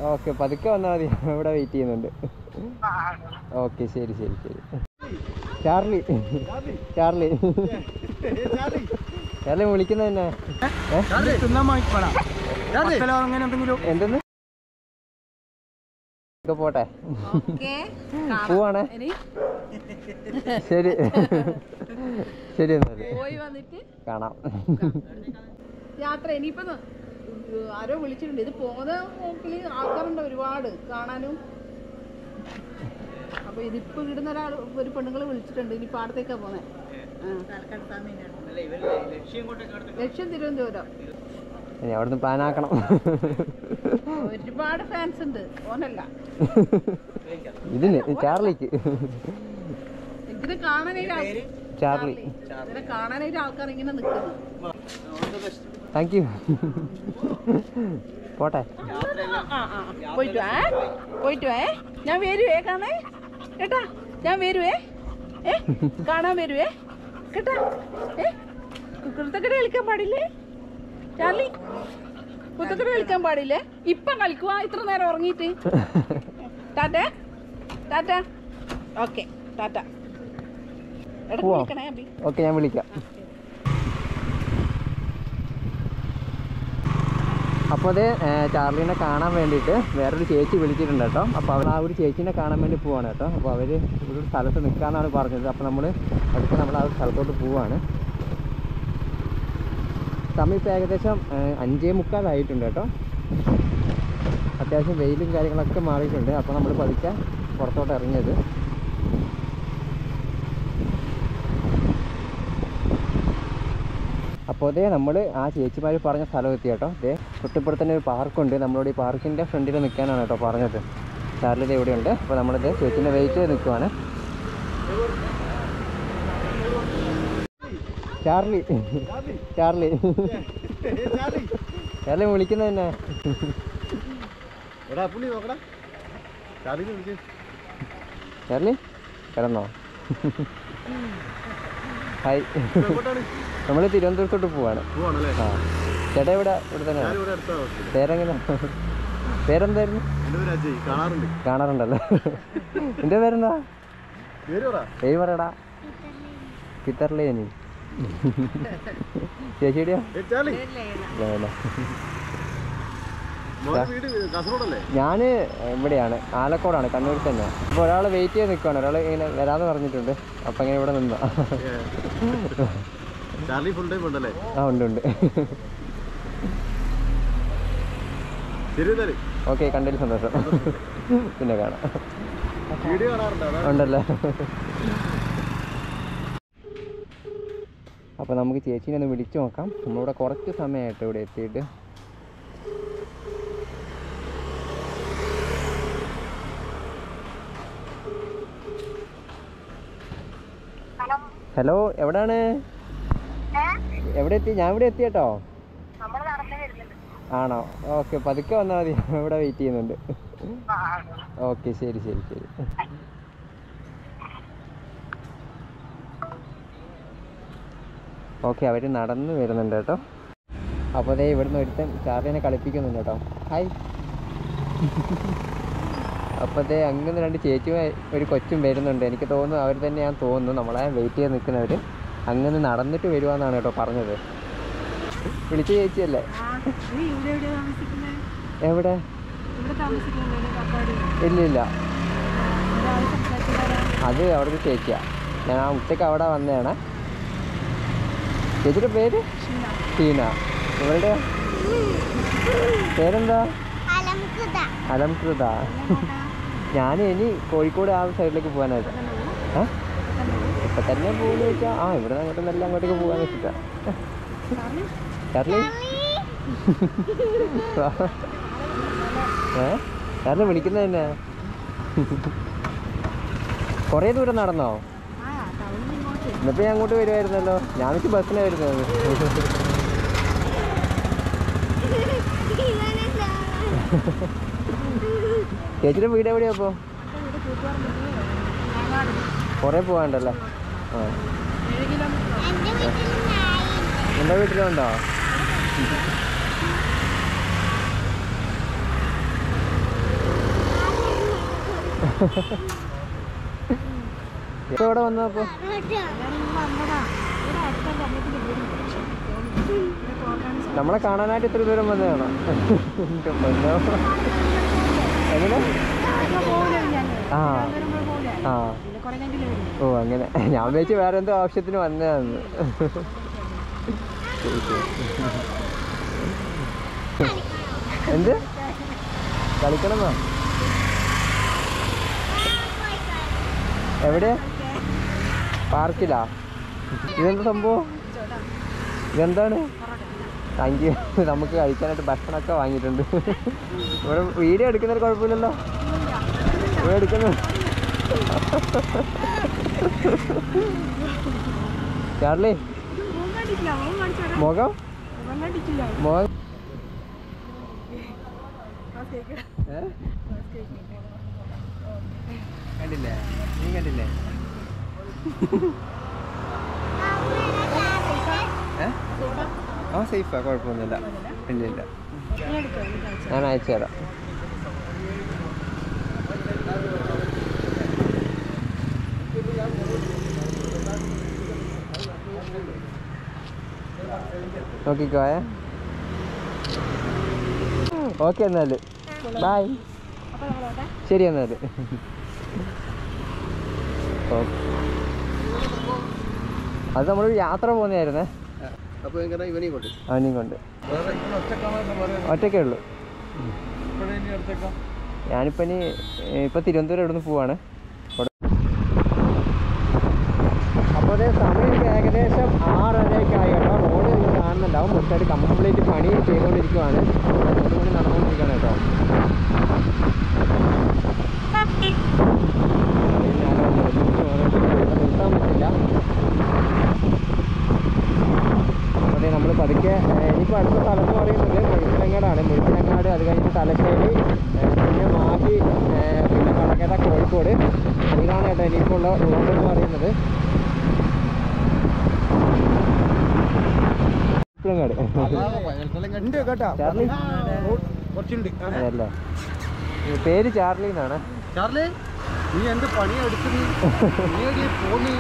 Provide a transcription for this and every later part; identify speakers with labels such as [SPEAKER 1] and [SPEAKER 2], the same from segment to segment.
[SPEAKER 1] Okay പതുക്കെ വന്നാൽ മതി ഇവിടെ വെയിറ്റ് ചെയ്യുന്നുണ്ട് ഓക്കെ ശരി ശരി ശരി ചാർലി ചാർലി ചാർലി വിളിക്കുന്നത് തന്നെ
[SPEAKER 2] അങ്ങനെ എന്തെങ്കിലും
[SPEAKER 1] എന്തെന്ന് ഒക്കെ പോട്ടെ
[SPEAKER 3] ഓക്കേ
[SPEAKER 1] പോവാണേ
[SPEAKER 3] ഇനി
[SPEAKER 1] ശരി ശരി എന്നാല്
[SPEAKER 3] പോയി വന്നിട്ട്
[SPEAKER 1] കാണാം
[SPEAKER 3] യാത്ര ഇനിയിപ്പോ ന- ആരോ വിളിച്ചിട്ടുണ്ട് ഇത് പോകുന്ന പോക്കില് ആൾക്കാരുണ്ട് ഒരുപാട് കാണാനും അപ്പൊ ഇതിപ്പോ ഇടുന്ന ഒരാൾ ഒരു പെണ്ണുങ്ങള് വിളിച്ചിട്ടുണ്ട് ഇനി പാടത്തേക്കാ പോന്നെ ലക്ഷ്യം തിരുവനന്തപുരം
[SPEAKER 1] ഇനി അവിടുന്ന് പ്ലാൻ ആക്കണം
[SPEAKER 3] ഒരുപാട് ഫാൻസ് ഉണ്ട് ഓനല്ല
[SPEAKER 1] ഇതിന് ചാർലിക്ക്
[SPEAKER 3] ഇതിനെ കാണാനായിട്ട് ആൾ-
[SPEAKER 1] ചാർലി
[SPEAKER 3] ഇതിനെ കാണാനായിട്ട് ആൾക്കാർ ഇങ്ങനെ നിൽക്കുന്നു
[SPEAKER 1] താങ്ക് യു പോട്ടെ
[SPEAKER 3] ആ, ആ, പോയിട്ട് വാ പോയിട്ട് വാ ഞാൻ വരുവേ കാണേ കേട്ടാ ഞാൻ വരുവേ ഏ കാണാൻ വരുവേ കേട്ടാ ഏ കുത്തക്കട കളിക്കാൻ പാടില്ലേ ചാർലി കുത്തക്കട കളിക്കാൻ പാടില്ലേ ഇപ്പം കളിക്കുവാ ഇത്ര നേരം ഉറങ്ങിയിട്ട് ടാറ്റ ടാറ്റ ഓക്കെ ടാറ്റ ഇടയ്ക്ക്
[SPEAKER 1] പോവാം.
[SPEAKER 3] വിളിക്കണേ അബി
[SPEAKER 1] ഓക്കെ ഞാൻ വിളിക്കാം അപ്പോൾ അത് ചാർലിനെ കാണാൻ വേണ്ടിയിട്ട് വേറൊരു ചേച്ചി വിളിച്ചിട്ടുണ്ട് കേട്ടോ അപ്പോൾ അവർ ആ ഒരു ചേച്ചീനെ കാണാൻ വേണ്ടി പോവാണ് കേട്ടോ അപ്പോൾ അവർ ഇവിടെ ഒരു സ്ഥലത്ത് നിൽക്കാമെന്നാണ് പറഞ്ഞത് അപ്പോൾ നമ്മൾ അടുത്ത് നമ്മൾ ആ ഒരു സ്ഥലത്തോട്ട് പോവാണ് സമയം ഇപ്പോൾ ഏകദേശം ഏ, അഞ്ചേ മുക്കാലായിട്ടുണ്ട് കേട്ടോ അത്യാവശ്യം വെയിലും കാര്യങ്ങളൊക്കെ മാറിയിട്ടുണ്ട് അപ്പോൾ നമ്മൾ പതുക്കെ പുറത്തോട്ട് ഇറങ്ങിയത് അപ്പോൾ അതേ നമ്മൾ ആ ചേച്ചിമാർ പറഞ്ഞ സ്ഥലം എത്തി കേട്ടോ അതേ തൊട്ടിപ്പുറത്ത് തന്നെ ഒരു പാർക്കുണ്ട് നമ്മളോട് ഈ പാർക്കിൻ്റെ ഫ്രണ്ടിൽ നിൽക്കാനാണ് കേട്ടോ പറഞ്ഞത് ചാർലിത് ഇവിടെയുണ്ട് അപ്പോൾ നമ്മളിത് ചേച്ചിൻ്റെ വെയിറ്റ് ചെയ്ത് നിൽക്കുവാണ് ചാർലി ചാർലി ചാർലി വിളിക്കുന്നത് തന്നെ
[SPEAKER 2] എടാ പുള്ളി നോക്കടാ ചാർലിനെ വിളിക്ക്
[SPEAKER 1] ചാർലി കിടന്നോ ഹായ്
[SPEAKER 2] എങ്ങോട്ടാണ്
[SPEAKER 1] നമ്മൾ തിരുവനന്തപുരത്തോട്ട് പോവാണ്
[SPEAKER 2] പോവാണല്ലേ
[SPEAKER 1] ആ ചേട്ടാ ഇവിടെ ഇവിടെ തന്നെയാണ്
[SPEAKER 2] ഞാനിവിടെ അടുത്ത ഹോസ്പിറ്റൽ
[SPEAKER 1] പേരെങ്ങനെ പേരെന്തായിരുന്നു
[SPEAKER 2] എൻ്റെ പേര് അജയ് കാണാറുണ്ട്
[SPEAKER 1] കാണാറുണ്ടല്ലോ എൻ്റെ പേരെന്താ
[SPEAKER 2] പേര് പറ
[SPEAKER 1] പേര് പറയടാ പിത്തർലേനി ചേച്ചിയുടെയോ
[SPEAKER 2] ഏ ചാർലി
[SPEAKER 1] ഇല്ല.
[SPEAKER 2] മോനെ വീട് കാസർഗോഡല്ലേ
[SPEAKER 1] ഞാൻ ഇവിടെയാണ് ആലക്കോടാണ് കണ്ണൂർ തന്നെ അപ്പോൾ ഒരാൾ വെയിറ്റ് ചെയ്ത് നിൽക്കുകയാണ് ഒരാൾ ഇങ്ങനെ വരാമെന്ന് പറഞ്ഞിട്ടുണ്ട് അപ്പം ഇങ്ങനെ ഇവിടെ നിന്നാ
[SPEAKER 2] ഏ. ചാർലി ഫുൾ ടൈം ഉണ്ടല്ലേ
[SPEAKER 1] ആ ഉണ്ട് ഉണ്ട്
[SPEAKER 2] ശരി എന്നാല്
[SPEAKER 1] ഓക്കെ കണ്ടതിൽ സന്തോഷം പിന്നെ കാണാം
[SPEAKER 2] വീഡിയോ കാണാറുണ്ടോ അതാണ്
[SPEAKER 1] ഉണ്ടല്ലേ അപ്പോൾ നമുക്ക് ചേച്ചീനെ ഒന്ന് വിളിച്ചു നോക്കാം നമ്മളിവിടെ കുറച്ച് സമയമായിട്ട് ഇവിടെ എത്തിയിട്ട് ഹലോ എവിടാണ് എവിടെ എത്തി ഞാൻ ഇവിടെ എത്തി കേട്ടോ ആണോ ഓക്കെ പതുക്കെ വന്നാൽ മതി ഇവിടെ വെയിറ്റ് ചെയ്യുന്നുണ്ട് ഓക്കെ ശരി ശരി ശരി ഓക്കെ അവർ നടന്ന് വരുന്നുണ്ട് കേട്ടോ അപ്പോൾ ദേ ഇവിടുന്ന് ഒരുത്തൻ ചാർലിനെ കളിപ്പിക്കുന്നുണ്ട് കേട്ടോ ഹായ് അപ്പോൾ ദേ അങ്ങനെ രണ്ട് ചേച്ചിയും ഒരു കൊച്ചും വരുന്നുണ്ട് എനിക്ക് തോന്നുന്നു അവർ തന്നെയാന്ന് തോന്നുന്നു നമ്മളെ വെയിറ്റ് ചെയ്ത് നിൽക്കുന്നവർ അങ്ങനെ നടന്നിട്ട് വരുവാന്നാണ് കേട്ടോ പറഞ്ഞത് വിളിച്ച ചേച്ചിയല്ലേ
[SPEAKER 3] നീ ഇവിടെ എവിടെയാ താമസിക്കുന്നത്
[SPEAKER 1] എവിടെ
[SPEAKER 3] ഇവിടെ താമസിക്കുന്നുണ്ടോ കാപ്പാട്
[SPEAKER 1] ഇല്ല ഇല്ല
[SPEAKER 3] ഒരാൾ സംസാരിക്കുന്നവരാ
[SPEAKER 1] അത് അവിടുത്തെ ചേച്ചിയാണ് ഞാൻ ആ ഉച്ചയ്ക്ക് അവിടെ വന്നതാണ് ചേച്ചിയുടെ പേര് ഷീന ഇവളുടെ പേരെന്താ അലംകൃത ഞാൻ ഇനി കോഴിക്കോട് ആ സൈഡിലേക്ക് പോകാനായിട്ട് ഏ ഇപ്പൊ തന്നെ പോകുന്ന വെച്ചാൽ ആ ഇവിടെ അങ്ങോട്ട് നല്ല അങ്ങോട്ടേക്ക് പോകാൻ വെച്ചിട്ടാ ചാർലി ഏ ചാർലി വിളിക്കുന്നത് തന്നെ കുറേ ദൂരം നടന്നോ ഇന്നിപ്പോ ഞാൻ അങ്ങോട്ട് വരുമായിരുന്നല്ലോ ഞാൻ വെച്ച് ബസ്സിനാ വരുന്നത് ചേച്ചിയുടെ വീട് എവിടെയാ അപ്പോ കുറേ പോകാണ്ടല്ലേ ആ നിന്റെ വീട്ടിലുണ്ടോ ഇപ്പൊ ഇവിടെ വന്നപ്പോ നമ്മളെ കാണാനായിട്ട് ഇത്ര ദൂരം വന്നതാണോ എൻ്റെ പൊന്നോ. എങ്ങനെ ആ ആ ഓ അങ്ങനെ ഞാൻ വിചാരിച്ചു വേറെ എന്തോ ആവശ്യത്തിന് വന്നതാന്ന് ശരി, ശരി. എന്ത് കളിക്കണമെന്നോ എവിടെ പാർക്കിലാ ഇതെന്താ സംഭവം ഇതെന്താണ് താങ്ക് യു നമുക്ക് കഴിക്കാനായിട്ട് ഭക്ഷണമൊക്കെ വാങ്ങിയിട്ടുണ്ട് ഇവിടെ വീഡിയോ എടുക്കുന്നതിന് കുഴപ്പമില്ലല്ലോ ഇവിടെ എടുക്കുന്നു ചാർലി മുഖം മുഖം ഏ? കണ്ടില്ലേ നീ കണ്ടില്ലേ ഏ ആ സേഫാ കുഴപ്പമൊന്നുമില്ല ഇല്ല ഇല്ല ഞാൻ അയച്ചു തരാം നോക്കിക്കോയെ ഓക്കെ എന്നാല് ബായ് ശരി എന്നാല് ഓക്കെ അത് നമ്മളൊരു യാത്ര പോകുന്നതായിരുന്നേ
[SPEAKER 2] അപ്പൊ എങ്ങനെ ഇവനെയും കൊണ്ട്
[SPEAKER 1] അവനെയും കൊണ്ട്
[SPEAKER 2] വേറെ ഇങ്ങനെ ഒറ്റക്കാണോ പറയാ
[SPEAKER 1] ഒറ്റയ്ക്കേ ഉള്ളൂ
[SPEAKER 2] ഇപ്പോഴേ ഇനി അടുത്തേക്കാം
[SPEAKER 1] ഞാനിപ്പോൾ ഇനി ഇപ്പോൾ തിരുവനന്തപുരം ഇവിടെ നിന്ന് പോവാണ് അപ്പോൾ അതേ സമയം ഇപ്പൊ ഏകദേശം ആറരയൊക്കെ ആയി കേട്ടോ റോഡ് നിങ്ങൾ കാണുന്നുണ്ടാവും മുറ്റായിട്ട് കംപ്ലീറ്റ് പണി ചെയ്തുകൊണ്ടിരിക്കുവാണ് ഒരു മണി നടന്നുകൊണ്ടിരിക്കുകയാണ് കേട്ടോ ഞാനൊന്ന് നിർത്താൻ പറ്റില്ല അതെ നമ്മൾ പതുക്കെ ഏഹ്, ഇനിയിപ്പോൾ അടുത്ത സ്ഥലം എന്ന് പറയുന്നത് മുഴുപ്പിലങ്ങാടാണ് മുഴുപ്പിലങ്ങാട് അത് കഴിഞ്ഞ് തലശ്ശേരി ഏഹ്, പിന്നെ മാഹി ഏഹ്, പിന്നെ കടക്കര കോഴിക്കോട് ഇതാണ് കേട്ടോ ഇനിയിപ്പോൾ ഉള്ള റോഡ് എന്ന് പറയുന്നത് മുഴുപ്പിലങ്ങാട്
[SPEAKER 2] ഉണ്ട് കേട്ടാ
[SPEAKER 1] ചാർലി
[SPEAKER 2] കുറച്ചുണ്ട്
[SPEAKER 1] അതല്ലേ ഈ പേര് ചാർലി എന്നാണ്
[SPEAKER 2] ചാർലി നീ എന്ത് പണി എടുക്കുന്നു നീ എവിടെയാ പോന്ന്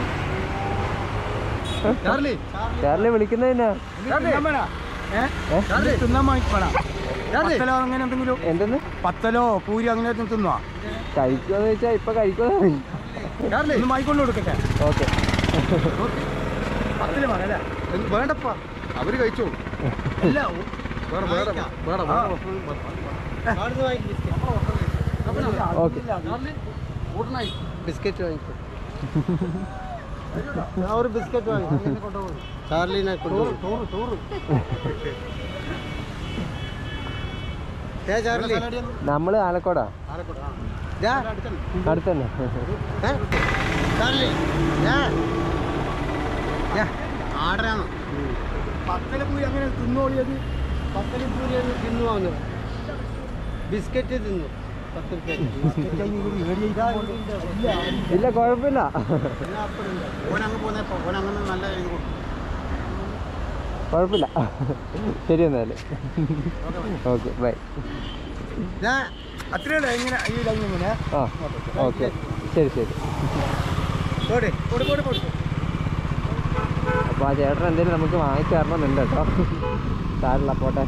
[SPEAKER 2] ചാർലി
[SPEAKER 1] ചാർലി വിളിക്കുന്നതിനാ
[SPEAKER 2] ചാർലി
[SPEAKER 4] തിന്നാൻ വാങ്ങിക്കോടാ
[SPEAKER 2] ചാർലി
[SPEAKER 4] പത്തലോ അങ്ങനെ എന്തെങ്കിലും
[SPEAKER 1] എന്തെന്ന്
[SPEAKER 4] പത്തലോ പൂരി അങ്ങനെ എന്തെങ്കിലും തിന്നോ
[SPEAKER 1] കഴിക്കുമെന്ന് വെച്ചാൽ ഇപ്പം കഴിക്കുമെന്ന്
[SPEAKER 2] ചാർലി
[SPEAKER 4] ഒന്ന് വാങ്ങിക്കൊണ്ട് കൊടുക്കട്ടെ
[SPEAKER 1] ഓക്കെ
[SPEAKER 4] പത്തല് വേണം അല്ലേ
[SPEAKER 2] എന്ത് വേണ്ടപ്പാ അവര് കഴിച്ചോളൂ
[SPEAKER 4] അല്ല
[SPEAKER 2] വേണം വേണം വേണം
[SPEAKER 1] ഓക്കെ
[SPEAKER 2] വേണം
[SPEAKER 1] ബിസ്ക്കറ്റ് വാങ്ങിക്കും
[SPEAKER 2] ഞാൻ ഒരു ബിസ്ക്കറ്റ് വാങ്ങി ചാർലിനെ കൊണ്ടുപോകും ചാർലി
[SPEAKER 1] നമ്മൾ ആലക്കോടാ അടുത്തന്നെ
[SPEAKER 2] ചാർലി ആടരാണ്
[SPEAKER 4] പത്തല പൂരി അങ്ങനെ തിന്നോളിയത്
[SPEAKER 2] പത്തലി പൂരി തിന്നു വന്നു ബിസ്ക്കറ്റ് തിന്നു പത്ത്
[SPEAKER 1] ഇല്ല കുഴപ്പമില്ല
[SPEAKER 2] ഓനങ്ങ് പോന്നപ്പോ ഓനങ്ങനെ നല്ല ഇത് കൊടുത്തു.
[SPEAKER 1] കുഴപ്പമില്ല ശരി എന്നാല് ഓക്കെ ബൈ
[SPEAKER 2] ഞാൻ
[SPEAKER 4] അത്രയല്ല ഇങ്ങനെ ഈ ലൈൻ ഇങ്ങനെ
[SPEAKER 1] ആ ഓക്കെ ശരി ശരി
[SPEAKER 4] പോടെ പോടെ പോടെ പോടെ
[SPEAKER 1] അപ്പോൾ ആ ചേട്ടൻ എന്തെങ്കിലും നമുക്ക് വാങ്ങിച്ചു തരണമെന്നുണ്ട് കേട്ടോ സാരില്ല പോട്ടെ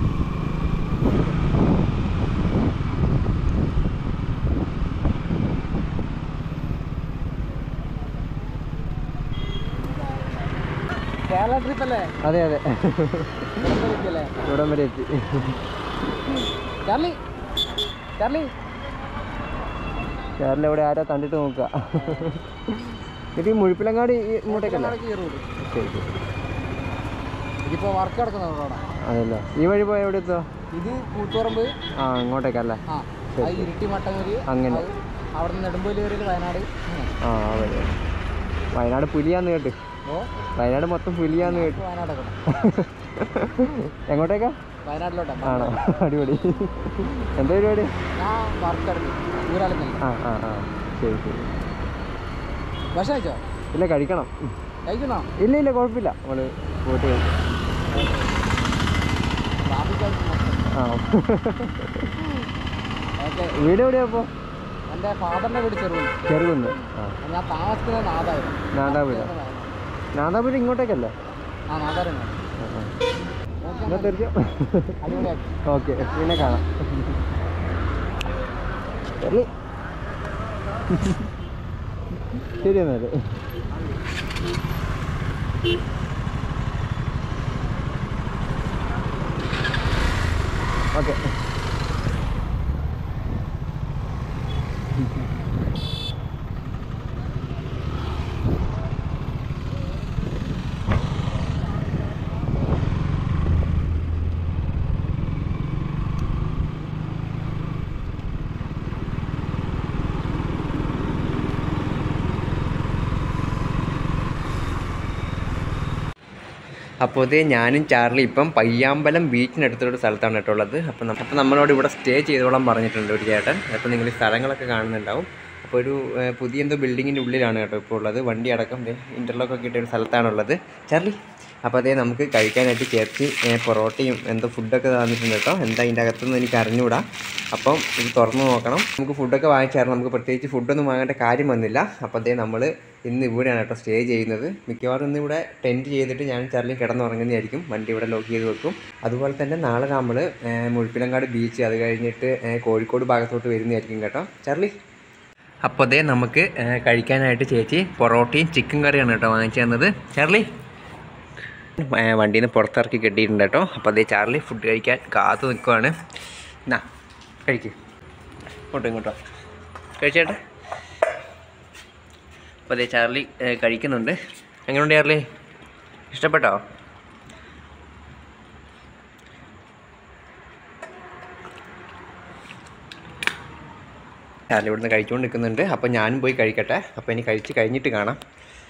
[SPEAKER 4] കേരള ട്രിപ്പ് അല്ലേ
[SPEAKER 1] അതെ അതെ ഇവിടം വരെ എത്തി
[SPEAKER 4] ചാർലി ചാർലി
[SPEAKER 1] ചേട്ടൻ ഇവിടെ ആരോ കണ്ടിട്ട് നോക്കുക ഇത് ഈ മുഴുപ്പിലങ്ങാട് ഈ ഇങ്ങോട്ടേക്കല്ലേ ശരി ശരി
[SPEAKER 4] ഇതിപ്പോ വർക്ക് നടക്കുന്ന റോഡാ
[SPEAKER 1] അതല്ലോ ഈ വഴി പോയാൽ എവിടെ എത്തുക
[SPEAKER 4] ഇത് കൂത്തുപറമ്പ്
[SPEAKER 1] ആ ഇങ്ങോട്ടേക്കല്ലേ
[SPEAKER 4] ആ
[SPEAKER 1] ശരി,
[SPEAKER 4] ആ
[SPEAKER 1] ശരി.
[SPEAKER 4] ഇരുട്ടി മട്ടന്നൂര്
[SPEAKER 1] അങ്ങനെ.
[SPEAKER 4] അത് അവിടെ നിന്ന് നെടുമ്പൂര് കയറിയത് വയനാട് അങ്ങനെ.
[SPEAKER 1] ആ ആ വഴി വയനാട് പുലിയാന്ന് കേട്ട്
[SPEAKER 4] ഓ
[SPEAKER 1] വയനാട് മൊത്തം പുലിയാന്ന് കേട്ട്
[SPEAKER 4] വയനാടൊക്കെ
[SPEAKER 1] എങ്ങോട്ടേക്കാ
[SPEAKER 4] വയനാട്ടിലോട്ടാ
[SPEAKER 1] ആണോ അടിപൊളി എന്താ പരിപാടി
[SPEAKER 4] ഞാൻ വർക്ക് നടത്തി ഊരാളുന്നല്ല
[SPEAKER 1] ആ ആ ആ ശരി ശരി
[SPEAKER 4] ഭക്ഷണം കഴിച്ചോ
[SPEAKER 1] ഇല്ല കഴിക്കണം
[SPEAKER 4] കഴിക്കണോ
[SPEAKER 1] ഇല്ല ഇല്ല കുഴപ്പമില്ല നമ്മള് പോയിട്ട് കഴിക്കാം.
[SPEAKER 4] ബാബിക്ക്
[SPEAKER 1] ആ
[SPEAKER 4] ഓക്കെ
[SPEAKER 1] വീട് എവിടെയാ അപ്പോൾ
[SPEAKER 4] എൻ്റെ ഫാദറിൻ്റെ വീട് ചെറുകുന്ന്
[SPEAKER 1] ചെറുകുന്ന് ആ
[SPEAKER 4] ഞാൻ താമസിക്കുന്നത് നാദായിരുന്നു
[SPEAKER 1] നാദാപുര നാദാപുര ഇങ്ങോട്ടേക്കല്ലേ
[SPEAKER 4] ആ നാദായിരുന്നു
[SPEAKER 1] ആ, ആ. എന്നാ തീർച്ചയായും
[SPEAKER 4] അടിപൊളിയാക്കി
[SPEAKER 1] ഓക്കെ പിന്നെ കാണാം ശരി ശരി എന്നാല് ഓക്കെ അപ്പോൾ ഇത് ഞാനും ചാർലി ഇപ്പം പയ്യാമ്പലം ബീച്ചിനടുത്തുള്ള സ്ഥലത്താണ് കേട്ടോ ഉള്ളത് അപ്പോൾ നമ്മ- അപ്പോൾ നമ്മളോട് ഇവിടെ സ്റ്റേ ചെയ്തോളാൻ പറഞ്ഞിട്ടുണ്ട് ഒരു ചേട്ടൻ അപ്പോൾ നിങ്ങൾ ഈ സ്ഥലങ്ങളൊക്കെ കാണുന്നുണ്ടാവും അപ്പോൾ ഒരു ഏഹ്, പുതിയ എന്തോ ബിൽഡിങ്ങിൻ്റെ ഉള്ളിലാണ് കേട്ടോ ഇപ്പോൾ ഉള്ളത് വണ്ടി അടക്കം ഇൻ്റർലോക്ക് ഒക്കെ ഇട്ട ഒരു സ്ഥലത്താണുള്ളത് ചാർലി അപ്പോൾ അതേ നമുക്ക് കഴിക്കാനായിട്ട് ചേർച്ച് ഏഹ്, പൊറോട്ടയും എന്തോ ഫുഡൊക്കെ തന്നിട്ടുണ്ട് കേട്ടോ എന്താ അതിൻ്റെ അകത്തുനിന്ന് എനിക്ക് അറിഞ്ഞുകൂടാ അപ്പം ഇത് തുറന്ന് നോക്കണം നമുക്ക് ഫുഡൊക്കെ വാങ്ങിച്ചായിരുന്നു നമുക്ക് പ്രത്യേകിച്ച് ഫുഡൊന്നും വാങ്ങേണ്ട കാര്യം വന്നില്ല അപ്പോൾ അതേ നമ്മൾ ഇന്ന് ഇവിടെയാണ് കേട്ടോ സ്റ്റേ ചെയ്യുന്നത് മിക്കവാറും ഇന്ന് ഇവിടെ ടെൻറ്റ് ചെയ്തിട്ട് ഞാൻ ചാർലി കിടന്നുറങ്ങുന്നതായിരിക്കും വണ്ടി ഇവിടെ ലോക്ക് ചെയ്ത് വെക്കും അതുപോലെ തന്നെ നാളെ നമ്മൾ മുഴുപ്പിലങ്ങാട് ബീച്ച് അത് കഴിഞ്ഞിട്ട് ഏഹ്, കോഴിക്കോട് ഭാഗത്തോട്ട് വരുന്നതായിരിക്കും കേട്ടോ ചാർലി അപ്പോൾ അതേ നമുക്ക് ഏഹ്, കഴിക്കാനായിട്ട് ചേച്ചി പൊറോട്ടയും ചിക്കൻ കറിയാണ് കേട്ടോ വാങ്ങിച്ചു തന്നത് ചാർലി ഏഹ്, വണ്ടിയിൽ നിന്ന് പുറത്തിറക്കി കെട്ടിയിട്ടുണ്ട് കേട്ടോ അപ്പോൾ അതേ ചാർലി ഫുഡ് കഴിക്കാൻ കാത്തു നിൽക്കുവാണ് എന്നാ കഴിക്ക് ഇങ്ങോട്ടോ ഇങ്ങോട്ടോ കഴിച്ചേട്ടെ അപ്പോൾ അതേ ചാർലി ഏഹ്, കഴിക്കുന്നുണ്ട് എങ്ങനെയുണ്ട് ചാർലി ഇഷ്ടപ്പെട്ടോ ചാർലി ഇവിടുന്ന് കഴിച്ചുകൊണ്ട് നിൽക്കുന്നുണ്ട് അപ്പോൾ ഞാനും പോയി കഴിക്കട്ടെ അപ്പോൾ ഇനി കഴിച്ച് കഴിഞ്ഞിട്ട് കാണാം